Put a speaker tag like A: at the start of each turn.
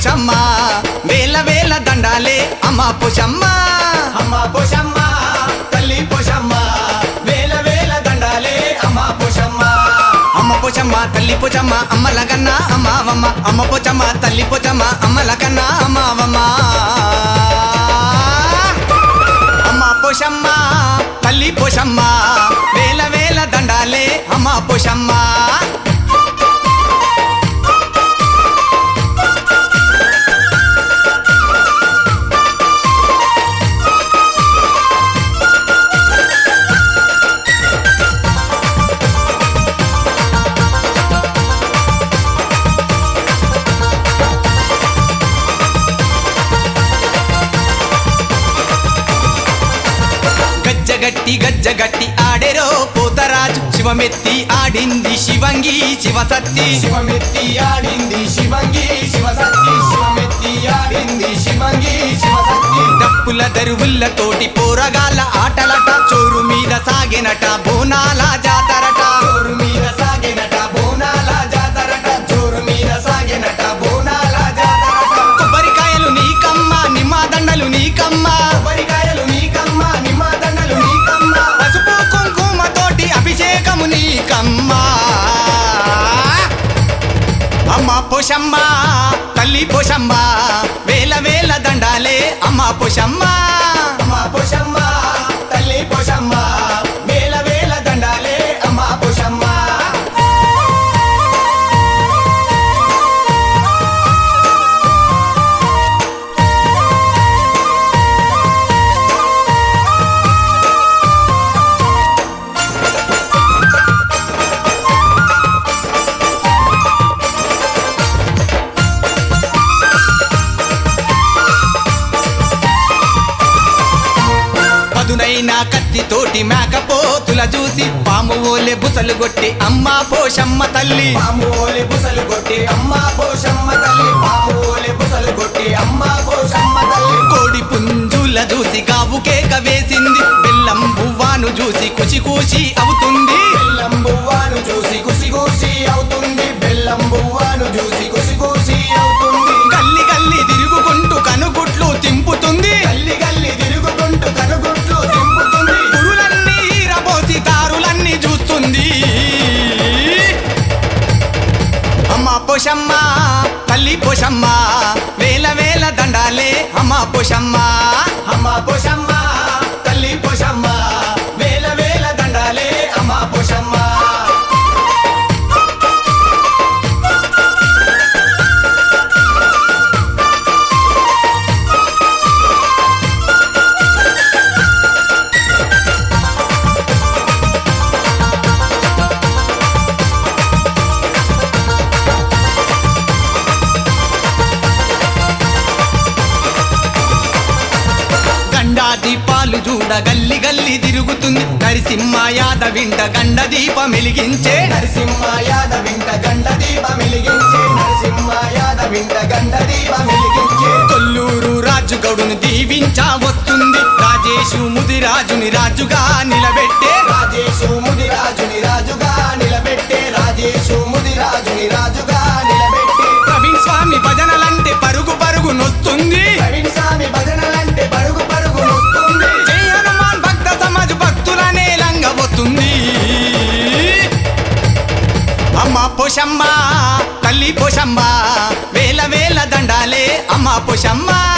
A: పోషమ్మ వేల వేల దండాలే అమ్మ పోషమ్మ
B: అమ్మ పోషమ్మ తల్లి పోషమ్మ వేల వేల దండాలే అమ్మ పోషమ్మ
A: అమ్మ పోచమ్మ తల్లి పోచమ్మ అమ్మల కన్నా అమ్మావమ్మ అమ్మ పోచమ్మ తల్లి పోచమ్మ అమ్మల కన్నా అమ్మావమ్మ అమ్మ పోషమ్మ తల్లి పోషమ్మ వేల వేల దండాలే అమ్మ పోషమ్మ గజ్జగట్టి గజ్జగట్టి ఆడెరో పోతరాజు శివమెత్తి ఆడింది శివంగి శివసత్తి
B: శివమెత్తి ఆడింది శివంగి శివసత్తి శివమెత్తి ఆడింది శివంగి శివసత్తి
A: డప్పుల దరువుల్ల తోటి పోరగాళ్ళ ఆటలట చోరు మీద సాగినట బోనాల జాతరట
B: జోరు మీద సాగినట బోనాల జాతరట జోరు మీద సాగినట బోనాల జాతరట
A: కొబ్బరికాయలు నీకమ్మ నిమ్మదండలు నీకమ్మ
B: కొబ్బరికాయలు నీకమ్మ నిమ్మ దండలు నీకమ్మ
A: పసుపు కుంకుమ తోటి అభిషేకము నీకమ్మ అమ్మ పోషమ్మ తల్లి పోషమ్మ వేల వేల దండాలే అమ్మ పోషమ్మ
B: అమ్మ పోషమ్మ తల్లి పోషమ్మ వేల వేల దండాలే అమ్మ పోషమ్మ
A: పదునైన కత్తితోటి మేకపోతుల చూసి పాము ఓలే బుసలు కొట్టి అమ్మ పోషమ్మ తల్లి
B: పాము ఓలే బుసలు కొట్టి అమ్మ పోషమ్మ తల్లి పాము ఓలే బుసలు కొట్టి అమ్మ పోషమ్మ తల్లి
A: కోడి పుంజుల చూసి గావు కేక వేసింది బెల్లం బువ్వాను చూసి కుచి కూసి అవుతుంది
B: బెల్లం బువ్వాను చూసి కుసి కుసి అవుతుంది బెల్లం బువ్వాను చూసి కుసి కుసి అవుతుంది
A: గల్లి గల్లి తిరుగుకుంటూ కనుగుట్లు తింపుతుంది
B: గల్లి గల్లి తిరుగుకుంటూ కనుగుట్లు తింపుతుంది
A: పురులన్నీ ఈరబోసి దారులన్నీ చూస్తుంది అమ్మ పోషమ్మ తల్లి పోషమ్మ వేల వేల దండాలే అమ్మ పోషమ్మ
B: అమ్మ పోషమ్మ తల్లి పోషమ్మ వేల వేల దండాలే అమ్మ పోషమ్మ
A: గండా దీపాలు చూడ గల్లి గల్లి తిరుగుతుంది నరసింహ యాదవింట గండ దీపం వెలిగించే
B: నరసింహ యాదవింట గండ దీప వెలిగించే నరసింహ యాదవింట గండ దీప వెలిగించే
A: కొల్లూరు రాజుగౌడును దీవించా వస్తుంది రాజేషు ముదిరాజుని రాజుగా నిలబెట్టే
B: రాజేషు ముదిరాజుని రాజుగా నిలబెట్టే రాజేషు ముదిరాజుని రాజుగా నిలబెట్టే
A: ప్రవీణ్ స్వామి భజనలంటే పరుగు పరుగు నొస్తుంది
B: ప్రవీణ్ స్వామి భజనలంటే పరుగు పరుగు వస్తుంది
A: జై హనుమాన్ భక్త సమాజ్ భక్తులనే లంగబోతుంది అమ్మ పోషమ్మ తల్లి పోషమ్మ వేల వేల దండాలే అమ్మ పోషమ్మ